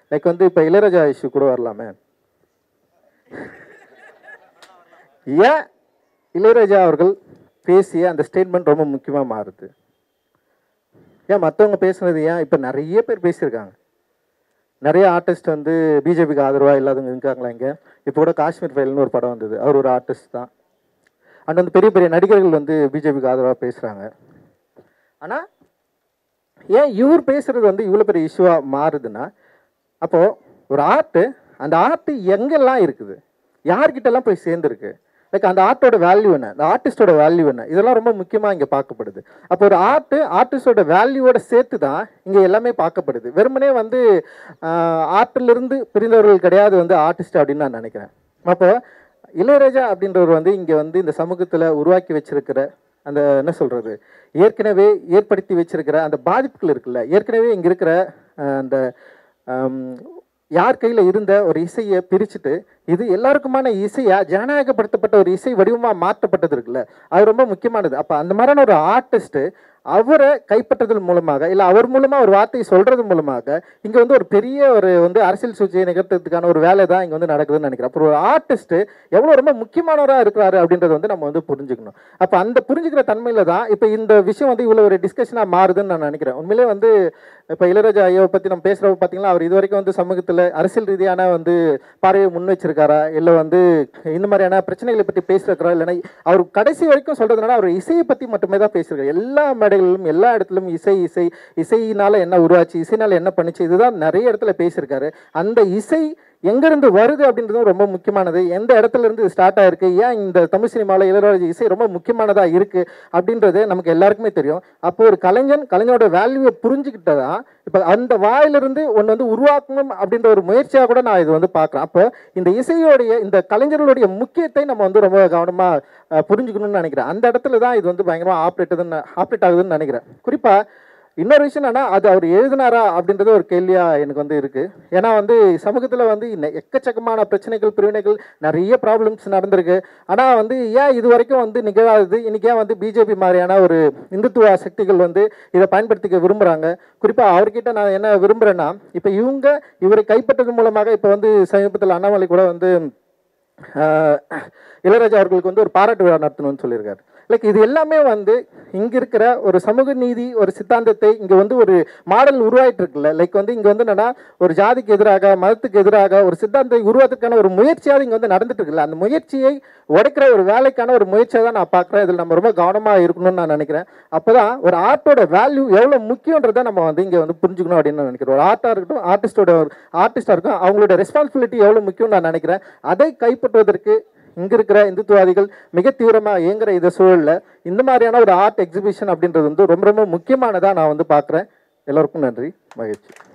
like வந்து இப்போ Ilaiyaraaja issue கூட வரலாமே ஏன் இளையராஜா அவர்கள் பேசிய அந்த ஸ்டேட்மெண்ட் ரொம்ப முக்கியமாக மாறுது ஏன் மற்றவங்க பேசுனது ஏன் இப்போ நிறைய பேர் பேசியிருக்காங்க நிறைய ஆர்டிஸ்ட் வந்து பிஜேபிக்கு ஆதரவாக இல்லாதவங்க இருக்காங்களா இங்கே இப்போ கூட காஷ்மீர் ஃபைல்னு ஒரு படம் வந்தது அவர் ஒரு ஆர்டிஸ்ட் தான் அண்ட் வந்து பெரிய பெரிய நடிகர்கள் வந்து பிஜேபிக்கு ஆதரவாக பேசுகிறாங்க ஆனால் ஏன் இவர் பேசுறது வந்து இவ்வளோ பெரிய இஷ்யூவாக மாறுதுன்னா அப்போது ஒரு ஆர்ட்டு அந்த ஆர்ட்டு எங்கெல்லாம் இருக்குது யார்கிட்டலாம் போய் சேர்ந்துருக்கு லைக் அந்த ஆர்ட்டோட வேல்யூ என்ன அந்த ஆர்டிஸ்டோட வேல்யூ என்ன இதெல்லாம் ரொம்ப முக்கியமாக இங்கே பார்க்கப்படுது அப்போ ஒரு ஆர்ட்டு ஆர்டிஸ்டோட வேல்யூவோட சேர்த்து தான் இங்கே எல்லாமே பார்க்கப்படுது வெறுமனே வந்து ஆர்ட்டிலிருந்து பிரிந்தவர்கள் கிடையாது வந்து ஆர்டிஸ்ட் அப்படின்னு நான் நினைக்கிறேன் அப்போ இளையராஜா அப்படின்றவர் வந்து இங்கே வந்து இந்த சமூகத்தில் உருவாக்கி வச்சிருக்கிற அந்த என்ன சொல்கிறது ஏற்கனவே ஏற்படுத்தி வச்சிருக்கிற அந்த பாதிப்புகள் இருக்குல்ல ஏற்கனவே இங்கே இருக்கிற அஹ், அந்த ஆம், யார் கையில் இருந்த ஒரு இசையை பிரிச்சுட்டு இது எல்லாருக்குமான இசையா ஜனநாயகப்படுத்தப்பட்ட ஒரு இசை வடிவமாக மாற்றப்பட்டது இருக்குல்ல அது ரொம்ப முக்கியமானது அப்போ அந்த மாதிரியான ஒரு ஆர்டிஸ்ட்டு அவரை கைப்பற்றதன் மூலமாக இல்லை அவர் மூலமாக ஒரு வார்த்தையை சொல்கிறது மூலமாக இங்கே வந்து ஒரு பெரிய ஒரு வந்து அரசியல் சூழ்ச்சியை நிகழ்த்துறதுக்கான ஒரு வேலை தான் இங்கே வந்து நடக்குதுன்னு நினைக்கிறேன் அப்புறம் ஒரு ஆர்டிஸ்ட்டு எவ்வளோ ரொம்ப முக்கியமானவராக இருக்கிறாரு அப்படின்றத வந்து நம்ம வந்து புரிஞ்சுக்கணும் அப்போ அந்த புரிஞ்சுக்கிற தன்மையில் தான் இப்போ இந்த விஷயம் வந்து இவ்வளோ ஒரு டிஸ்கஷனாக மாறுதுன்னு நான் நினைக்கிறேன் உண்மையிலே வந்து இப்போ இளையராஜா ஐயாவை பற்றி நம்ம பேசுகிறப்ப பார்த்தீங்கன்னா அவர் இது வரைக்கும் வந்து சமூகத்தில் அரசியல் ரீதியான வந்து பார்வையை முன் வச்சிருக்காரா இல்லை வந்து இந்த மாதிரியான பிரச்சனைகளை பற்றி பேசியிருக்கிறா இல்லைன்னா அவர் கடைசி வரைக்கும் சொல்கிறதுனால அவர் இசையை பற்றி மட்டுமே தான் பேசியிருக்காரு எல்லா மேடைகளிலும் எல்லா இடத்துலையும் இசை இசை இசையினால் என்ன உருவாச்சு இசையினால் என்ன பண்ணுச்சு இதுதான் நிறைய இடத்துல பேசியிருக்காரு அந்த இசை எங்கேருந்து வருது அப்படின்றதும் ரொம்ப முக்கியமானது எந்த இடத்துல இருந்து ஸ்டார்ட் ஆயிருக்கு ஏன் இந்த தமிழ் சினிமாவில் இளையராஜா இசை ரொம்ப முக்கியமானதாக இருக்குது அப்படின்றது நமக்கு எல்லாருக்குமே தெரியும் அப்போ ஒரு கலைஞன் கலைஞரோட வேல்யூவை புரிஞ்சுக்கிட்டதா இப்போ அந்த வாயிலிருந்து ஒன்று வந்து உருவாக்கணும் அப்படின்ற ஒரு முயற்சியாக கூட நான் இது வந்து பார்க்குறேன் அப்போ இந்த இசையோடைய இந்த கலைஞர்களுடைய முக்கியத்தை நம்ம வந்து ரொம்ப கவனமாக புரிஞ்சுக்கணும்னு நினைக்கிறேன் அந்த இடத்துல தான் இது வந்து பயங்கரமாக ஆப்ரேட்டுதுன்னு ஆப்ரேட் ஆகுதுன்னு நினைக்கிறேன் குறிப்பாக இன்னொரு விஷயம் என்னன்னா அது அவர் எழுதினாரா அப்படின்றது ஒரு கேள்வியா எனக்கு வந்து இருக்கு ஏன்னா வந்து சமூகத்தில் வந்து இன்ன- எக்கச்சக்கமான பிரச்சனைகள் பிரிவினைகள் நிறைய ப்ராப்ளம்ஸ் நடந்திருக்கு ஆனால் வந்து ஏன் இது வரைக்கும் வந்து நிகழாதது இன்னைக்கு ஏன் வந்து பிஜேபி மாதிரியான ஒரு இந்துத்துவ சக்திகள் வந்து இதை பயன்படுத்திக்க விரும்புகிறாங்க குறிப்பாக அவர்கிட்ட நான் என்ன விரும்புகிறேன்னா இப்போ இவங்க இவரை கைப்பற்றது மூலமாக இப்போ வந்து சமீபத்தில் அண்ணாமலை கூட வந்து ஆஹ், இளையராஜா அவர்களுக்கு வந்து ஒரு பாராட்டு விழா நடத்தணும்னு சொல்லியிருக்காரு லைக் இது எல்லாமே வந்து இங்கே இருக்கிற ஒரு சமூக நீதி ஒரு சித்தாந்தத்தை இங்கே வந்து ஒரு மாடல் உருவாயிட்டு இருக்குல்ல லைக் வந்து இங்கே வந்து என்னன்னா ஒரு ஜாதிக்கு எதிராக மதத்துக்கு எதிராக ஒரு சித்தாந்தத்தை உருவாக்குறதுக்கான ஒரு முயற்சியாவது இங்கே வந்து நடந்துட்டு இருக்குல்ல அந்த முயற்சியை உடைக்கிற ஒரு வேலைக்கான ஒரு முயற்சியை தான் நான் பார்க்குறேன் இதில் நம்ம ரொம்ப கவனமாக இருக்கணும்னு நான் நினைக்கிறேன் அப்போ தான் ஒரு ஆர்ட்டோட வேல்யூ எவ்வளோ முக்கியன்றதை நம்ம வந்து இங்கே வந்து புரிஞ்சுக்கணும் அப்படின்னு நான் நினைக்கிறேன் ஒரு ஆர்ட்டாக இருக்கட்டும் ஆர்டிஸ்டோட ஒரு ஆர்டிஸ்டாக இருக்கும் அவங்களோட ரெஸ்பான்சிபிலிட்டி எவ்வளோ முக்கியம்னு நான் நினைக்கிறேன் அதை கைப்பற்றுவதற்கு இங்கே இருக்கிற இந்துத்துவாதிகள் மிக தீவிரமாக இயங்குற இந்த சூழலில் இந்த மாதிரியான ஒரு ஆர்ட் எக்ஸிபிஷன் அப்படின்றது வந்து ரொம்ப ரொம்ப முக்கியமானதாக நான் வந்து பார்க்குறேன் எல்லோருக்கும் நன்றி மகிழ்ச்சி